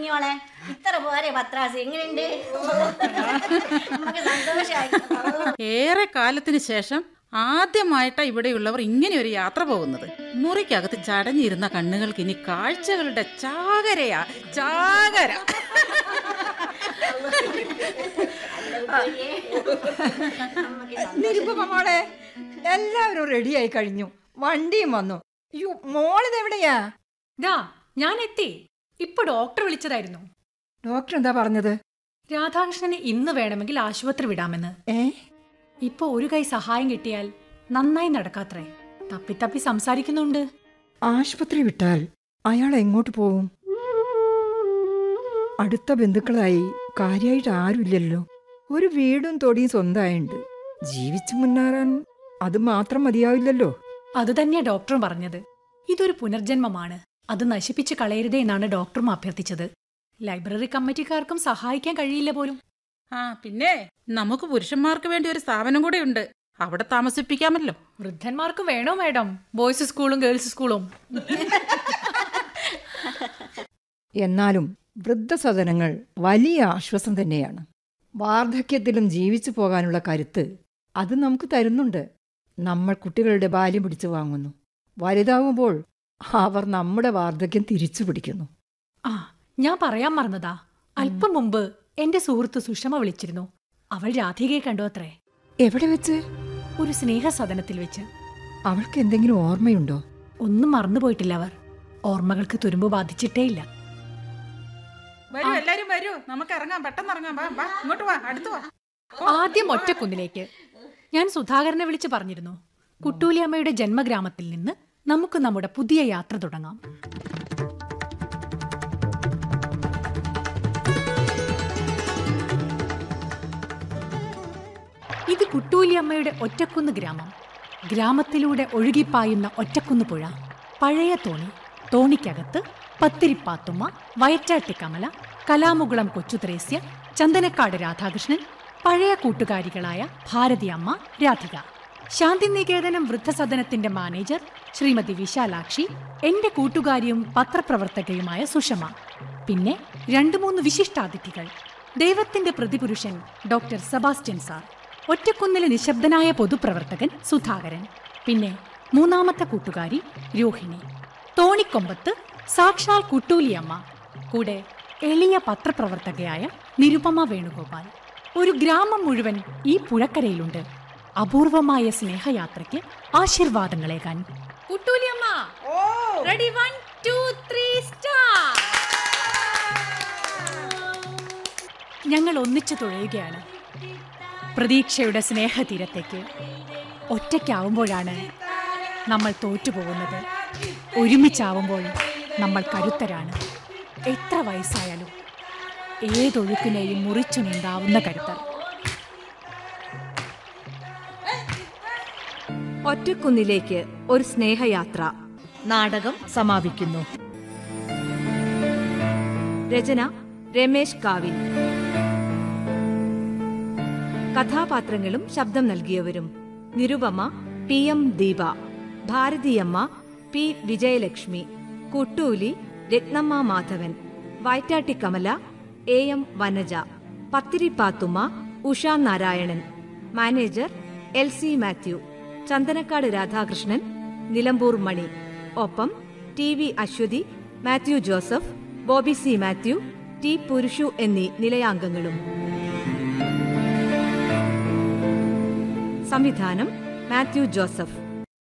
കുഞ്ഞോളെ ഇത്ര പോരെ പത്രാസ് എങ്ങനെയുണ്ട് നമുക്ക് സന്തോഷമായി ഏറെ കാലത്തിന് ശേഷം ആദ്യമായിട്ടാ ഇവിടെയുള്ളവർ ഇങ്ങനെ ഒരു യാത്ര പോകുന്നത് മുറിക്കകത്ത് ചടഞ്ഞിരുന്ന കണ്ണുകൾക്ക് ഇനി കാഴ്ചകളുടെ ചാകരയാ ചാകര നിരുപമ മോളെ എല്ലാവരും റെഡിയായി കഴിഞ്ഞു വണ്ടിയും വന്നു യ്യോ, മോളിതെവിടെയാ ദാ ഞാൻ എത്തി ഇപ്പൊ ഡോക്ടർ വിളിച്ചതായിരുന്നു ഡോക്ടർ എന്താ പറഞ്ഞത് രാധാകൃഷ്ണനെ ഇന്ന് വേണമെങ്കിൽ ആശുപത്രി വിടാമെന്ന് ഏ ഇപ്പൊ ഒരു കൈ സഹായം കിട്ടിയാൽ നന്നായി നടക്കാത്രേ തപ്പി തപ്പി സംസാരിക്കുന്നുണ്ട് ആശുപത്രി വിട്ടാൽ അയാൾ എങ്ങോട്ട് പോവും അടുത്ത ബന്ധുക്കളായി കാര്യമായിട്ട് ആരുമില്ലല്ലോ ഒരു വീടും തൊടിയും സ്വന്തമായുണ്ട് ജീവിച്ചു മുന്നേറാൻ അത് മാത്രം മതിയാവില്ലല്ലോ അത് തന്നെയാ ഡോക്ടറും പറഞ്ഞത് ഇതൊരു പുനർജന്മമാണ് അത് നശിപ്പിച്ച് കളയരുതേ എന്നാണ് ഡോക്ടറും അഭ്യർത്ഥിച്ചത് ലൈബ്രറി കമ്മിറ്റിക്കാർക്കും സഹായിക്കാൻ കഴിയില്ല പോലും ആ പിന്നെ നമുക്ക് പുരുഷന്മാർക്ക് വേണ്ടി ഒരു സ്ഥാപനം കൂടെ ഉണ്ട് അവിടെ താമസിപ്പിക്കാമല്ലോ വൃദ്ധന്മാർക്ക് വേണോ മേഡം ബോയ്സ് സ്കൂളും ഗേൾസ് സ്കൂളും എന്നാലും വൃദ്ധസദനങ്ങൾ വലിയ ആശ്വാസം തന്നെയാണ് വാർദ്ധക്യത്തിലും ജീവിച്ചു പോകാനുള്ള കരുത്ത് അത് നമുക്ക് തരുന്നുണ്ട് നമ്മൾ കുട്ടികളുടെ ബാല്യം പിടിച്ചു വാങ്ങുന്നു വലുതാവുമ്പോൾ അവർ നമ്മുടെ വാർദ്ധക്യം തിരിച്ചു പിടിക്കുന്നു ആ ഞാൻ പറയാൻ മറന്നതാ അല്പം മുമ്പ് എന്റെ സുഹൃത്ത് സുഷമ വിളിച്ചിരുന്നു അവൾ രാധികയെ കണ്ടു അത്രേ എവിടെ വെച്ച് ഒരു സ്നേഹസദനത്തിൽ വെച്ച് അവൾക്ക് എന്തെങ്കിലും ഓർമ്മയുണ്ടോ ഒന്നും മറന്നുപോയിട്ടില്ല അവർ ഓർമ്മകൾക്ക് തുരുമ്പ് ബാധിച്ചിട്ടേയില്ല വരൂ എല്ലാരും വരൂ നമുക്ക് ഇറങ്ങാം പെട്ടെന്ന് ഇറങ്ങാം വാ വാ ഇങ്ങോട്ട് വാ അടുത്ത് വാ ആദ്യം ഒറ്റക്കുന്നിലേക്ക് ഞാൻ സുധാകരനെ വിളിച്ചു പറഞ്ഞിരുന്നു കുട്ടൂലിയമ്മയുടെ ജന്മഗ്രാമത്തിൽ നിന്ന് നമുക്ക് നമ്മുടെ പുതിയ യാത്ര തുടങ്ങാം ഇത് കുട്ടൂലിയമ്മയുടെ ഒറ്റക്കുന്ന് ഗ്രാമം ഗ്രാമത്തിലൂടെ ഒഴുകിപ്പായുന്ന ഒറ്റക്കുന്ന് പുഴ പഴയ തോണി തോണിക്കകത്ത് പത്തിരിപ്പാത്തുമ്മ വയറ്റാട്ടി കമല കലാമുകുളം കൊച്ചുത്രേസ്യ ചന്ദനക്കാട് രാധാകൃഷ്ണൻ പഴയ കൂട്ടുകാരികളായ ഭാരതിയമ്മ രാധിക ശാന്തിനികേതനം വൃദ്ധസദനത്തിന്റെ മാനേജർ ശ്രീമതി വിശാലാക്ഷി എന്റെ കൂട്ടുകാരിയും പത്രപ്രവർത്തകയുമായ സുഷമ പിന്നെ രണ്ടു മൂന്ന് വിശിഷ്ടാതിഥികൾ ദൈവത്തിന്റെ പ്രതിപുരുഷൻ ഡോക്ടർ സെബാസ്റ്റ്യൻ സാർ ഒറ്റക്കുന്നിലെ നിശബ്ദനായ പൊതുപ്രവർത്തകൻ സുധാകരൻ പിന്നെ മൂന്നാമത്തെ കൂട്ടുകാരി രോഹിണി തോണിക്കൊമ്പത്ത് സാക്ഷാൽ കുട്ടൂലിയമ്മ കൂടെ എളിയ പത്രപ്രവർത്തകയായ നിരുപമ വേണുഗോപാൽ ഒരു ഗ്രാമം മുഴുവൻ ഈ പുഴക്കരയിലുണ്ട് അപൂർവമായ സ്നേഹയാത്രയ്ക്ക് ആശീർവാദങ്ങളേകാൻ Kuttooliyamma ready one two three start ഞങ്ങൾ ഒന്നിച്ചു തുഴയുകയാണ് പ്രതീക്ഷയുടെ സ്നേഹതീരത്തേക്ക് ഒറ്റയ്ക്കാവുമ്പോഴാണ് നമ്മൾ തോറ്റുപോകുന്നത് ഒരുമിച്ചാവുമ്പോൾ നമ്മൾ കരുത്തരാണ് എത്ര വയസ്സായാലും ഏതൊഴുക്കിനെയും മുറിച്ചു നീന്താവുന്ന കരുത്തർ ഒറ്റക്കുന്നിലേക്ക് ഒരു സ്നേഹയാത്ര നാടകം സമാപിക്കുന്നു രചന രമേശ് കാവിൽ കഥാപാത്രങ്ങളും ശബ്ദം നൽകിയവരും Nirupama P M Deepa Bharathiyamma P Vijayalakshmi Kuttooli Rathnamma Madhavan വയറ്റാട്ടി Kamala A M Vanaja Pathiripathumma Usha Narayanan manager L C Mathew Chandanakkad Radhakrishnan Nilambur Mani ഒപ്പം T V Aswathy Mathew Joseph Bobby C Mathew T Purushu എന്നീ നിലയാംഗങ്ങളും സംവിധാനം മാത്യു ജോസഫ്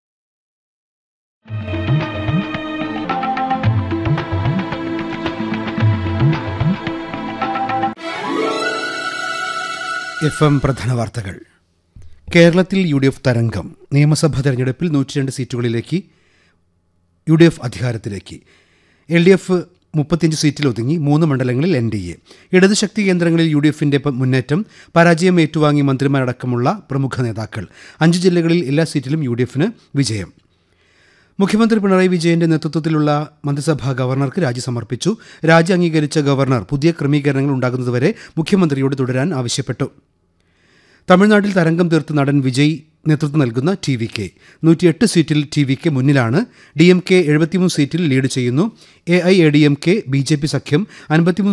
എഫ് എം പ്രധാന വാർത്തകൾ കേരളത്തിൽ യു ഡി എഫ് തരംഗം നിയമസഭാ തെരഞ്ഞെടുപ്പിൽ നൂറ്റിരണ്ട് സീറ്റുകളിലേക്ക് യു ഡി എഫ് അധികാരത്തിലേക്ക് എൽ ഡി എഫ് മുപ്പത്തിയഞ്ച് സീറ്റിൽ ഒതുങ്ങി മൂന്ന് മണ്ഡലങ്ങളിൽ എൻ ഡി എ ഇടത് ശക്തി കേന്ദ്രങ്ങളിൽ യു ഡി എഫിന്റെ പ- മുന്നേറ്റം പരാജയം ഏറ്റുവാങ്ങി മന്ത്രിമാരടക്കമുള്ള പ്രമുഖ നേതാക്കൾ അഞ്ച് ജില്ലകളിൽ എല്ലാ സീറ്റിലും യു ഡി എഫിന് വിജയം മുഖ്യമന്ത്രി പിണറായി വിജയന്റെ നേതൃത്വത്തിലുള്ള മന്ത്രിസഭ ഗവർണർക്ക് രാജി സമർപ്പിച്ചു രാജി അംഗീകരിച്ച ഗവർണർ പുതിയ ക്രമീകരണങ്ങൾ ഉണ്ടാകുന്നതുവരെ മുഖ്യമന്ത്രിയോട് തുടരാൻ ആവശ്യപ്പെട്ടു തമിഴ്നാട്ടിൽ തരംഗം തീർത്ത് നടൻ വിജയ് നേതൃത്വം നൽകുന്ന ടി വി കെ നൂറ്റിയെട്ട് സീറ്റിൽ ടി വി കെ മുന്നിലാണ് ഡി എം കെ എഴുപത്തിമൂന്ന് സീറ്റിൽ ലീഡ് ചെയ്യുന്നു A I A D M K B J P സഖ്യം അൻപത്തിമൂന്ന്